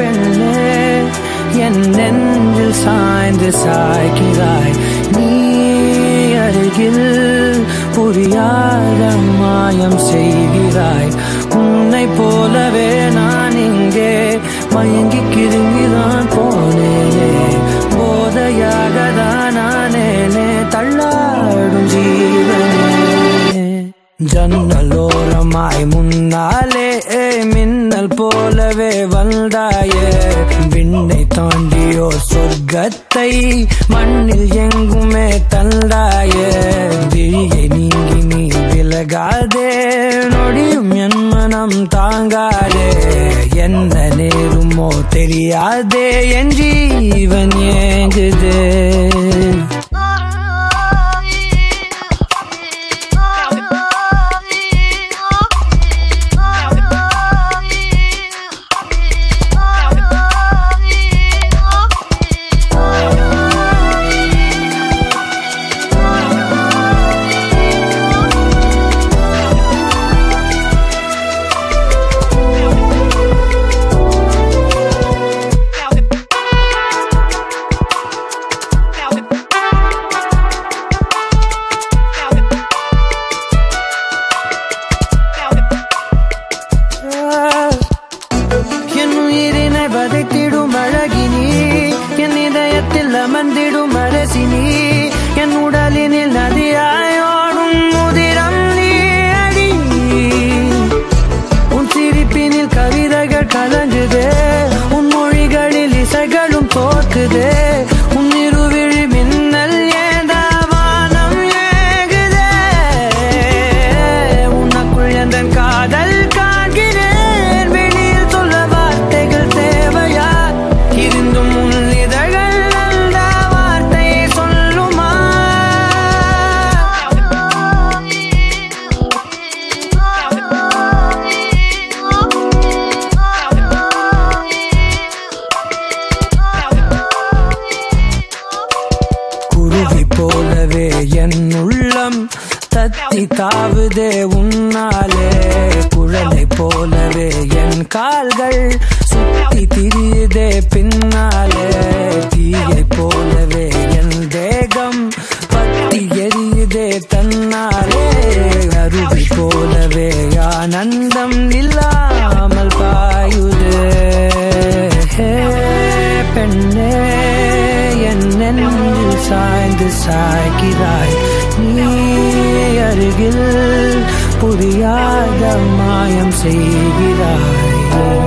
பெண்ணே என் நெஞ்சில் சாய்ந்து சாய்கிறாய் நீ அருகில் புரியாத மாயம் செய்கிறாய் உன்னை போலவே நான் இங்கே மயங்கி கிருங்கிதான் போனேனே போதையாக தான் நானேனே தள்ளாடும் ஜீவனே ஜன்னலோரமாய் முன்னாலே மின்னல் போலவே வந்தாயே விண்ணை தாண்டியோ சொர்க்கத்தை மண்ணில் எங்குமே தந்தாயே விழியை நீங்கி நீ விலகாதே நொடியும் என் மனம் தாங்காதே என்ன நேருமோ தெரியாதே என் ஜீவன் ஏங்குதே என் உயிரினை வதைத்திடும் அழகினி என் இதயத்தில் அமர்ந்திடும் அரசினி என் உடலினில் நதியாயோடும் முதிரம் நீ அடி உன் சிரிப்பினில் கவிதைகள் கலங்குதே உன் மொழிகளில் இசைகளும் தோக்குதே உன் இருவிழி மின்னல் ஏதா வானம் ஏகுதே உனக்குள் எந்த காதல் காண்கிறேன் வெளியில் சொல்ல வார்த்தைகள் தேவையா இருந்தும் உன் இதழ்கள் அந்த வார்த்தை சொல்லுமா குருவி போலவே என் உள்ளம் தத்தி தாவுதே உன்னாலே குழலை போலவே என் கால்கள் சுத்தி திரியுதே பின்னாலே தீயை போலவே என் தேகம் பத்தி எரியுதே தன்னாலே அருவி போலவே ஆனந்தம் இல்லாமல் பாயுதே ஹே பெண்ணே என் நெஞ்சில் சாய்ந்து சாய்கிறாய் நீ அருகில் புரியாத மாயம் செய்கிறாய்